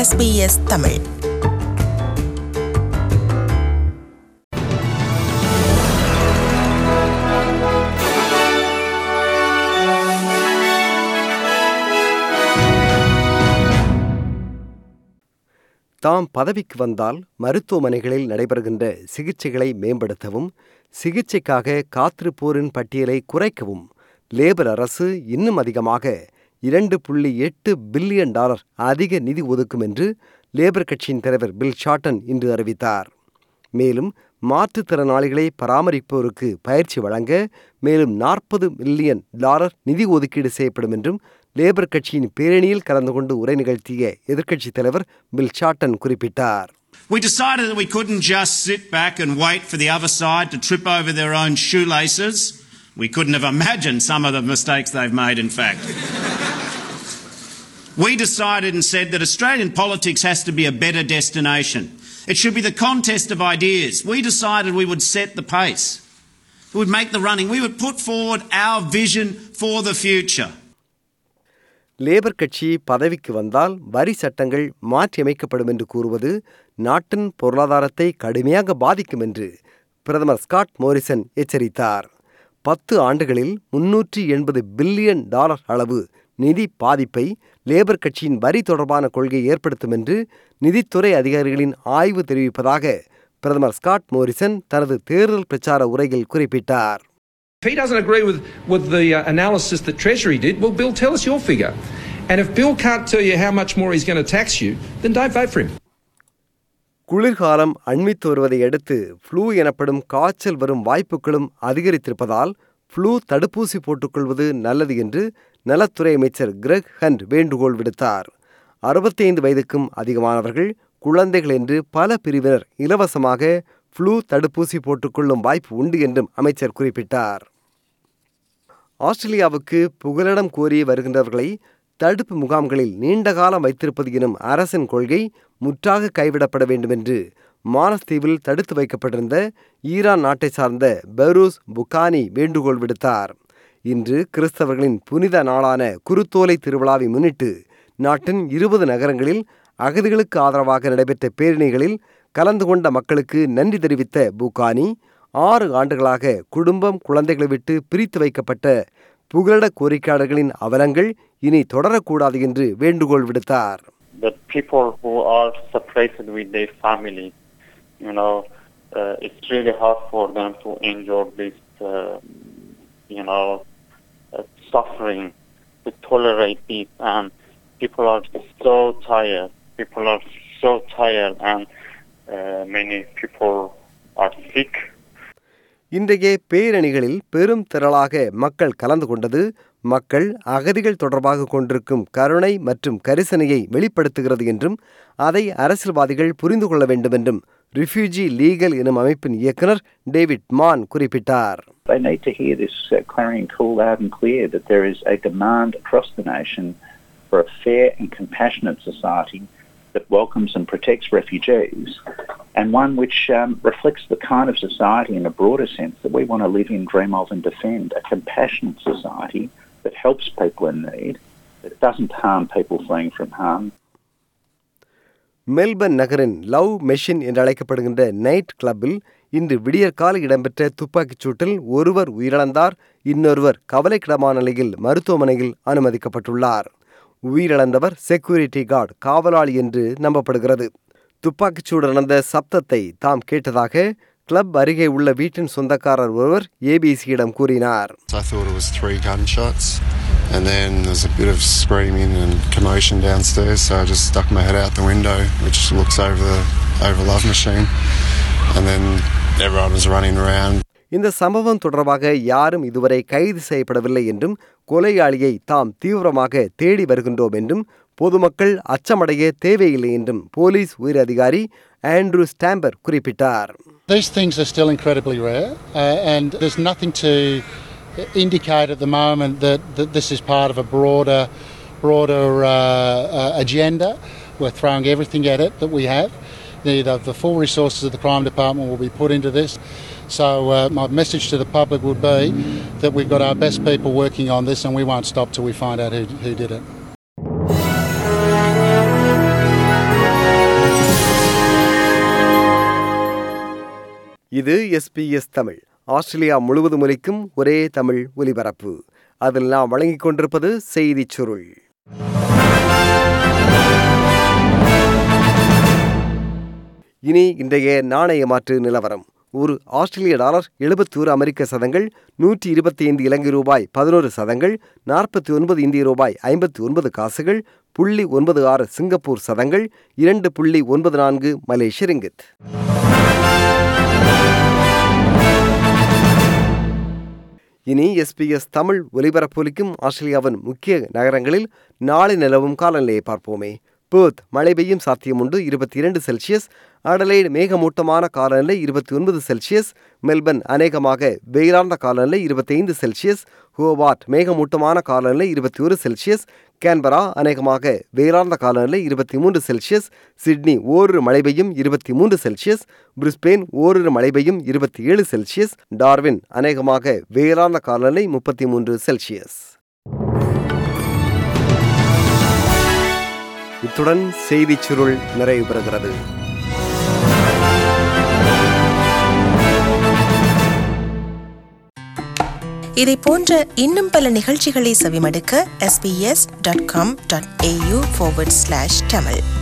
SBS Tamil தாம் பதவிக்கு வந்தால் மருத்துவமனைகளில் நடைபெறுகின்ற சிகிச்சைகளை மேம்படுத்தவும் சிகிச்சைக்காக காத்திருப்போரின் பட்டியலை குறைக்கவும் லேபர் அரசு இன்னும் அதிகமாக இரண்டு புள்ளி எட்டு பில்லியன் டாலர் அதிக நிதி ஒதுக்கும் என்று லேபர் கட்சியின் தலைவர் பில் ஷார்டன் இன்று அறிவித்தார் மேலும் மாற்றுத்திறனாளிகளை பராமரிப்போருக்கு பயிற்சி வழங்க மேலும் நாற்பது மில்லியன் டாலர் நிதி ஒதுக்கீடு செய்யப்படும் என்றும் லேபர் கட்சியின் பேரணியில் கலந்து கொண்டு உரை நிகழ்த்திய எதிர்க்கட்சித் தலைவர் பில் ஷார்டன் குறிப்பிட்டார் We decided that we couldn't just sit back and wait for the other side to trip over their own shoelaces. We couldn't have imagined some of the mistakes they've made, in fact. we decided and said that Australian politics has to be a better destination. It should be the contest of ideas. We decided we would set the pace. We would make the running. We would put forward our vision for the future. Labour கட்சி பதவிக்கு வந்தால் வரி சட்டங்கள் மாற்றியமைக்கப்படும் என்று கூறுவது நாட்டின் பொருளாதாரத்தை கடுமையாக பாதிக்கும் என்று பிரதமர் ஸ்காட் மோரிசன் எச்சரித்தார் பத்து ஆண்டுகளில் முன்னூற்றி எண்பது பில்லியன் டாலர் அளவு நிதி பாதிப்பை லேபர் கட்சியின் வரி தொடர்பான கொள்கை ஏற்படுத்தும் என்று நிதித்துறை அதிகாரிகளின் ஆய்வு தெரிவிப்பதாக பிரதமர் ஸ்காட் மோரிசன் தனது தேர்தல் பிரச்சார உரையில் குறிப்பிட்டார் If he doesn't agree with, with the uh, analysis that Treasury did, well, Bill, tell us your figure. And if Bill can't tell you how much more he's going to tax you, then don't vote for him. குளிர்காலம் அண்மித்து வருவதை அடுத்து flu எனப்படும் காய்ச்சல் வரும் வாய்ப்புகளும் அதிகரித்திருப்பதால் flu தடுப்பூசி போட்டுக்கொள்வது நல்லது என்று நலத்துறை அமைச்சர் கிரெக் ஹண்ட் வேண்டுகோள் விடுத்தார் அறுபத்தைந்து வயதுக்கும் அதிகமானவர்கள் குழந்தைகள் என்று பல பிரிவினர் இலவசமாக ஃப்ளூ தடுப்பூசி போட்டுக்கொள்ளும் வாய்ப்பு உண்டு என்றும் அமைச்சர் குறிப்பிட்டார் ஆஸ்திரேலியாவுக்கு புகலிடம் கோரி வருகின்றவர்களை தடுப்பு முகாம்களில் நீண்ட காலம் வைத்திருப்பது எனும் அரசின் கொள்கை முற்றாக கைவிடப்பட வேண்டும் என்று மாலத்தீவில் தடுத்து வைக்கப்பட்டிருந்த ஈரான் நாட்டை சார்ந்த பெரூஸ் புகானி வேண்டுகோள் விடுத்தார் இன்று கிறிஸ்தவர்களின் புனித நாளான குருத்தோலை திருவிழாவை முன்னிட்டு நாட்டின் இருபது நகரங்களில் அகதிகளுக்கு ஆதரவாக நடைபெற்ற பேரணிகளில் கலந்து கொண்ட மக்களுக்கு நன்றி தெரிவித்த பூகானி ஆறு ஆண்டுகளாக குடும்பம் குழந்தைகளை விட்டு பிரித்து வைக்கப்பட்ட புகலிட கோரிக்கையாளர்களின் அவலங்கள் இனி தொடரக்கூடாது என்று வேண்டுகோள் விடுத்தார் the people who are separated with their family, you know, uh, it's really hard for them to endure this, uh, you know, uh, suffering, to tolerate it, and people are so tired. People are so tired, and uh, many people are sick. இன்றைய பேரணிகளில் பெரும் திரளாக மக்கள் கலந்து கொண்டது மக்கள் அகதிகள் தொடர்பாக கொண்டிருக்கும் கருணை மற்றும் கரிசனையை வெளிப்படுத்துகிறது என்றும் அதை அரசியல்வாதிகள் புரிந்து கொள்ள வேண்டும் என்றும் ரிஃப்யூஜி லீகல் எனும் அமைப்பின் இயக்குனர் டேவிட் மான் குறிப்பிட்டார் They need to hear this uh, clarion call loud and clear that there is a demand across the nation for a fair and compassionate society that welcomes and protects refugees, and one which um, reflects the kind of society in a broader sense that we want to live in, dream of, and defend a compassionate society that helps people in need, that doesn't harm people fleeing from harm, Melbourne நகரின் love machine என்று அழைக்கப்படுகின்ற night கிளப்பில் இன்று விடியற்கால இடம்பெற்ற துப்பாக்கிச் சூட்டில் ஒருவர் உயிரிழந்தார் இன்னொருவர் கவலைக்கிடமான நிலையில் மருத்துவமனையில் அனுமதிக்கப்பட்டுள்ளார் உயிரிழந்தவர் செக்யூரிட்டி கார்டு காவலாளி என்று நம்பப்படுகிறது துப்பாக்கிச்சூடு நடந்த சப்தத்தை தாம் கேட்டதாக கிளப் அருகே உள்ள வீட்டின் சொந்தக்காரர் ஒருவர் ஏபிசியிடம் கூறினார் I thought it was three gunshots, and then there was a bit of screaming and commotion downstairs. So I just stuck my head out the window, which looks over the over Love Machine, and then everyone was running around. இந்த சம்பவம் தொடர்பாக யாரும் இதுவரை கைது செய்யப்படவில்லை என்றும் கொலையாளியை தாம் தீவிரமாக தேடி வருகின்றோம் என்றும் பொதுமக்கள் அச்சமடைய தேவையில்லை என்றும் போலீஸ் உயர் அதிகாரி ஆண்ட்ரூ ஸ்டாம்பர் குறிப்பிட்டார் These things are still incredibly rare, uh, and there's nothing to indicate at the moment that, that this is part of a broader, broader uh, uh, agenda. We're throwing everything at it that we have. The, the, the full resources of the crime department will be put into this. So uh, my message to the public would be that we've got our best people working on this, and we won't stop till we find out who, who did it. இது SBS Tamil Australia முழுவதும் ஒலிக்கும் ஒரே தமிழ் ஒலிபரப்பு அதில் நாம் வழங்கிக் கொண்டிருப்பது செய்திச் சுருள் இனி இன்றைய நாணய மாற்று நிலவரம் ஒரு ஆஸ்திரேலிய டாலர் எழுபத்தோரு அமெரிக்க சதங்கள் நூற்றி இருபத்தி ஐந்து இலங்கை ரூபாய் பதினோரு சதங்கள் நாற்பத்தி ஒன்பது இந்திய ரூபாய் ஐம்பத்தி ஒன்பது காசுகள் புள்ளி ஒன்பது ஆறு சிங்கப்பூர் சதங்கள் இரண்டு புள்ளி ஒன்பது நான்கு மலேசிய ரிங்கித் இனி எஸ்பிஎஸ் தமிழ் ஒலிபரப்பொலிக்கும் ஆஸ்திரேலியாவின் முக்கிய நகரங்களில் நாளை நிலவும் காலநிலையை பார்ப்போமே பேர்த் மழை பெய்யும் சாத்தியமுண்டு இருபத்தி இரண்டு செல்சியஸ் அடலைடு மேகமூட்டமான காலநிலை இருபத்தி ஒன்பது செல்சியஸ் மெல்பர்ன் அநேகமாக வெயிலார்ந்த காலநிலை இருபத்தைந்து செல்சியஸ் ஹோபார்ட் மேகமூட்டமான காலநிலை இருபத்தி ஒரு செல்சியஸ் கேன்பரா அநேகமாக வெயிலார்ந்த காலநிலை இருபத்தி மூன்று செல்சியஸ் சிட்னி ஓரிரு மழை பெய்யும் இருபத்தி மூன்று செல்சியஸ் பிரிஸ்பெயின் ஓரிரு மழை பெய்யும் இருபத்தி ஏழு செல்சியஸ் டார்வின் அநேகமாக வெயிலார்ந்த காலநிலை முப்பத்தி மூன்று செல்சியஸ் இத்துடன் செய்திச் சுருள் நிறைவு பெறுகிறது இதை போன்ற இன்னும் பல நிகழ்ச்சிகளை செவிமடுக்க sbs.com.au forward slash tamil